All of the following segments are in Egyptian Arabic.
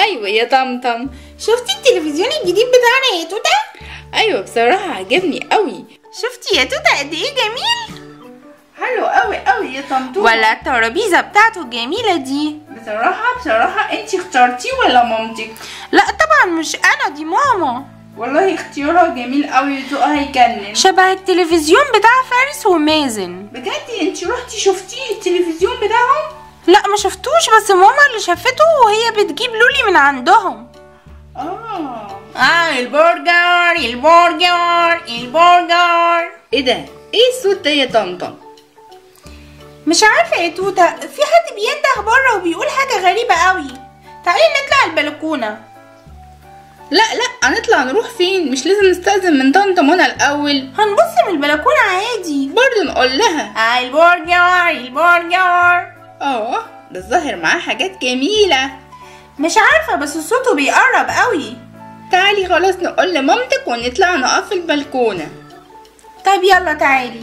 ايوه يا طمطم شفتي التلفزيون الجديد بتاعنا يا توتة ايوه بصراحه عجبني قوي شفتي يا توتة قد ايه جميل حلو قوي قوي يا طمطم ولا الترابيزة بتاعته الجميلة دي بصراحه بصراحه انت اخترتيه ولا مامتك لا طبعا مش انا دي ماما والله اختيارها جميل قوي وذوقها هيجنن شبه التلفزيون بتاع فارس ومازن بجد انت رحتي شفتيه التلفزيون بتاعهم لا ما شفتوش بس ماما اللي شافته وهي بتجيب لولي من عندهم اه اه البرجر البرجر البرجر ايه ده ايه الصوت ده يا طمطم مش عارفة يا توتة في حد بينده بره وبيقول حاجة غريبة قوي تعالي نطلع البلكونة لا لا هنطلع نروح فين مش لازم نستأذن من طنطا منى الاول هنبص من البلكونة عادي برضه نقول لها آه البرجر البرجر اه ده الظاهر معاه حاجات جميلة مش عارفة بس صوته بيقرب قوي تعالي خلاص نقول لمامتك ونطلع نقف في البلكونة طيب يلا تعالي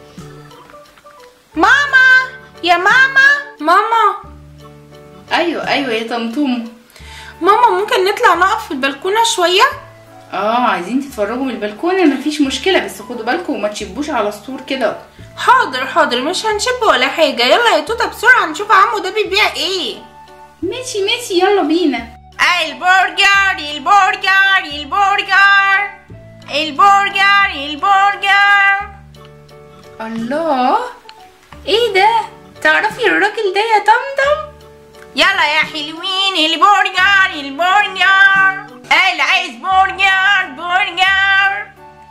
ماما يا ماما ماما ايوه ايوه يا طمطوم ماما ممكن نطلع نقف في البلكونة شوية اه عايزين تتفرجوا من البلكونة مفيش مشكلة بس خدوا بالكم وما تشبوش على السور كده حاضر حاضر مش هنشب ولا حاجة يلا يا توتة بسرعة نشوف عمو ده بيبيع ايه ماشي ماشي يلا بينا البرجر البرجر البرجر البرجر البرجر الله ايه ده تعرفي الراجل ده يا طمطم يلا يا حلوين البرجر البرجر اللي عايز برجر برجر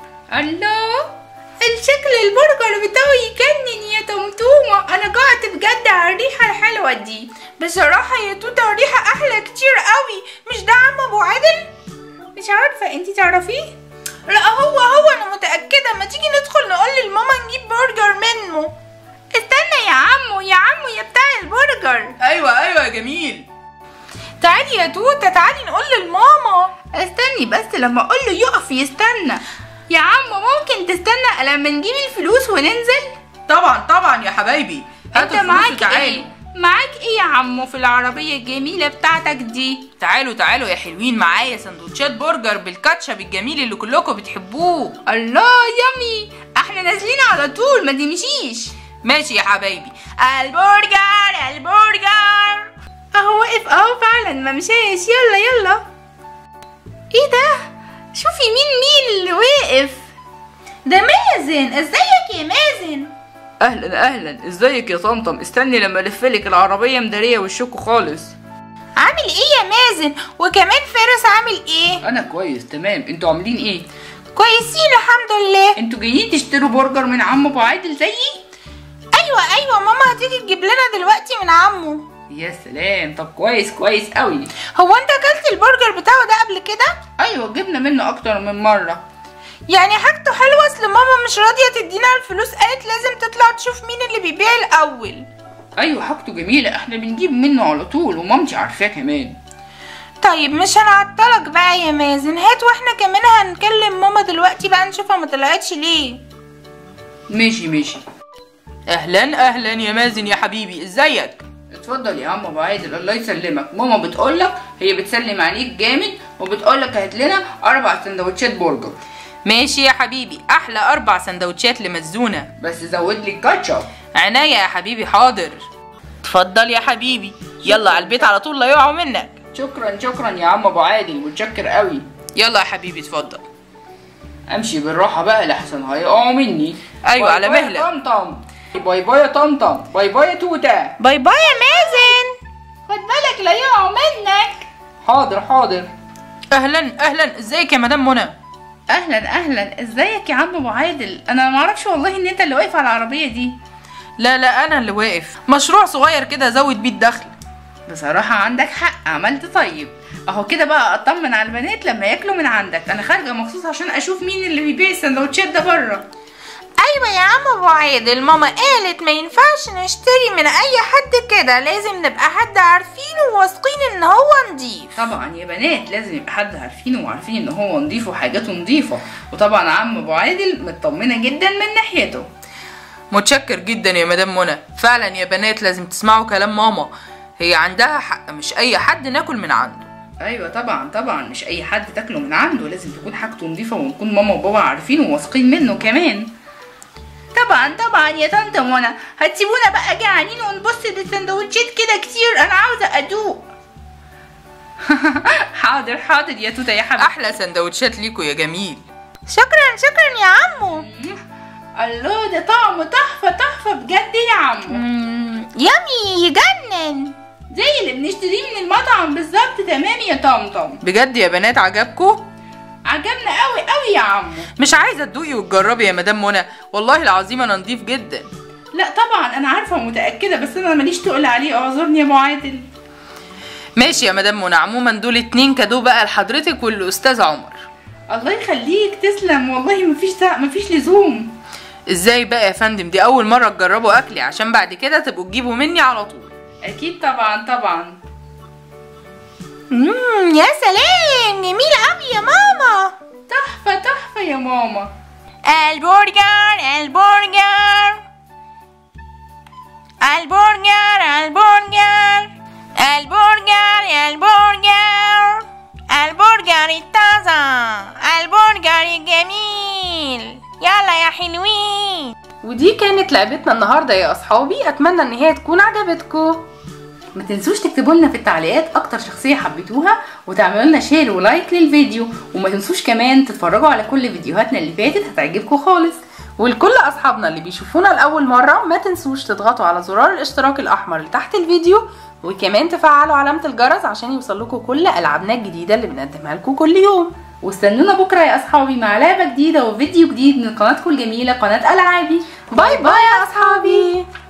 الله الشكل البرجر بتاعه يجنن يا طمطومة انا جعت بجد على الريحة الحلوة دي بصراحة يا توتة الريحة أحلى كتير قوي مش ده عم أبو عادل؟ مش عارفة انتي تعرفيه لا هو هو أنا متأكدة ما تيجي ندخل نقول للماما نجيب برجر منه استنى يا عمو يا عمو يا بتاع البرجر ايوه ايوه يا جميل تعالي يا توتة تعالي نقول للماما استني بس لما اقول له يقف يستنى يا عمو ممكن تستنى لما نجيب الفلوس وننزل طبعا طبعا يا حبايبي انت هاتوا الفلوس معاك وتعالوا. ايه معاك ايه يا عمو في العربية الجميلة بتاعتك دي تعالوا تعالوا يا حلوين معايا سندوتشات برجر بالكاتشب الجميل اللي كلكم بتحبوه الله يمي احنا نازلين على طول ما تمشيش ماشي يا حبايبي البرجر البرجر اهو واقف اهو فعلا ما مشاش يلا يلا ايه ده شوفي مين مين اللي واقف ده مازن ازيك يا مازن اهلا اهلا ازيك يا طمطم استني لما الفلك العربيه مداريه وشكوا خالص عامل ايه يا مازن وكمان فارس عامل ايه انا كويس تمام انتوا عاملين ايه كويسين الحمد لله انتوا جايين تشتروا برجر من عم ابو عادل زيي ايوه ايوه ماما هتيجي تجيب لنا دلوقتي من عمو يا سلام طب كويس كويس قوي هو انت اكلت البرجر بتاعه ده قبل كده ايوه جبنا منه اكتر من مره يعني حاجته حلوه اصل ماما مش راضيه تدينا الفلوس قالت لازم تطلع تشوف مين اللي بيبيع الاول ايوه حاجته جميله احنا بنجيب منه على طول ومامتي عارفاه كمان طيب مش هنعطلك بقى يا مازن هات واحنا كمان هنكلم ماما دلوقتي بقى نشوفها ما طلعتش ليه ماشي ماشي اهلا اهلا يا مازن يا حبيبي ازيك اتفضل يا عم ابو عادل الله يسلمك ماما بتقولك هي بتسلم عليك جامد وبتقولك هات لنا اربع سندوتشات برجر ماشي يا حبيبي احلى اربع سندوتشات لمزونه بس زود لي الكاتشب عناية يا حبيبي حاضر اتفضل يا حبيبي يلا على البيت على طول لا يقعوا منك شكرا شكرا يا عم ابو عادل متشكر قوي يلا يا حبيبي اتفضل امشي بالراحه بقى لحسن هيقعوا مني أيوة، باي على باي يا مهلك. طمطم باي باي يا طمطم باي باي يا توته باي باي يا مازن خد بالك لا يقعوا منك حاضر حاضر اهلا اهلا ازيك يا مدام منى اهلا اهلا ازيك يا عم ابو عادل انا ما اعرفش والله ان انت اللي واقف على العربيه دي لا لا انا اللي واقف مشروع صغير كده ازود بيه الدخل بصراحه عندك حق عملت طيب اهو كده بقى اطمن على البنات لما ياكلوا من عندك انا خارجه مخصوص عشان اشوف مين اللي بيبيع السندوتشات ده بره ايوه يا عم ابو عادل ماما قالت ما ينفعش نشتري من اي حد كده لازم نبقى حد عارفينه وواثقين ان هو نضيف طبعا يا بنات لازم يبقى حد عارفينه وعارفين ان هو نضيف وحاجاته نضيفه وطبعا عم ابو عادل مطمنه جدا من ناحيته متشكر جدا يا مدام منى فعلا يا بنات لازم تسمعوا كلام ماما هي عندها حق مش اي حد ناكل من عنده ايوه طبعا طبعا مش اي حد تاكله من عنده لازم تكون حاجته نظيفه ونكون ماما وبابا عارفين وواثقين منه كمان طبعا طبعا يا طنط منى هتسيبونا بقى جعانين ونبص للسندوتشات كده كتير انا عاوزه ادوق حاضر حاضر يا توته يا حبيبي احلى سندوتشات ليكوا يا جميل شكرا شكرا يا عمو الله ده طعمه تحفه تحفه بجد يا عمو مم، يامي يجنن زي اللي بنشتريه من المطعم بالظبط تمام يا طمطم بجد يا بنات عجبكوا عجبنا قوي قوي يا عمو مش عايزه تدوقي وتجربي يا مدام منى والله العظيم انا نضيف جدا لا طبعا انا عارفه ومتاكده بس انا ماليش تقل عليه اعذرني يا ابو عادل ماشي يا مدام منى عموما دول اتنين كادو بقى لحضرتك والاستاذ عمر الله يخليك تسلم والله مفيش سا... مفيش لزوم ازاي بقى يا فندم دي اول مره تجربوا اكلي عشان بعد كده تبقوا تجيبوا مني على طول اكيد طبعا طبعا مم، يا سلام جميل قوي يا ماما تحفه تحفه يا ماما البرجر البرجر البرجر البرجر البرجر البرجر البرجر التازة البرجر الجميل يلا يا حلوين ودي كانت لعبتنا النهارده يا اصحابي اتمنى ان هي تكون عجبتكم ما تنسوش تكتبوا لنا في التعليقات اكتر شخصيه حبيتوها وتعملوا لنا شير ولايك للفيديو وما تنسوش كمان تتفرجوا على كل فيديوهاتنا اللي فاتت هتعجبكم خالص ولكل اصحابنا اللي بيشوفونا لاول مره ما تنسوش تضغطوا على زرار الاشتراك الاحمر اللي تحت الفيديو وكمان تفعلوا علامه الجرس عشان يوصلكوا كل العابنا الجديده اللي بنقدمها لكم كل يوم واستنونا بكره يا اصحابي مع لعبه جديده وفيديو جديد من قناتكم الجميله قناه العابي باي باي يا اصحابي